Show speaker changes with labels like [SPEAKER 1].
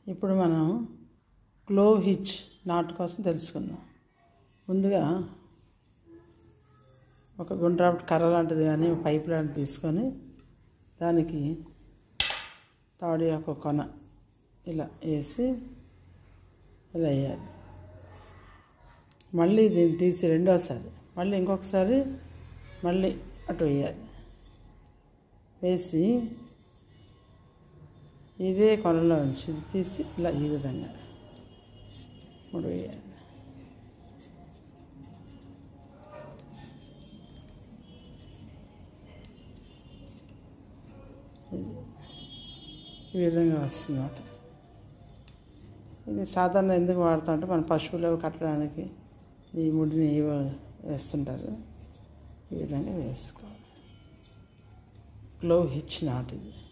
[SPEAKER 1] ఇప్పుడు మనం clove which నాటు కోసం తెలుసుకుందాం ముందుగా ఒక గుండ్రాపు కర్ర లాంటిది కానీ ఒక పైప్ లాంటిది తీసుకొని దానికి తాడి యొక్క కొన ఇలా వేసి ఇలా వేయాలి మళ్ళీ దీన్ని తీసి రెండోసారి మళ్ళీ ఇంకొకసారి మళ్ళీ అటు వేయాలి వేసి ఇదే కొనలో నుంచి ఇది తీసి ఇలా ఈ విధంగా మూడు వేయాలి ఇది. ఈ విధంగా వస్తుంది అన్నమాట ఇది సాధారణ ఎందుకు వాడతాం అంటే మన పశువులు అవి కట్టడానికి ఈ ముడిని ఇవ- వేస్తుంటారు ఈ విధంగా వేసుకోవాలి గ్లో హిచ్ నాట్ ఇది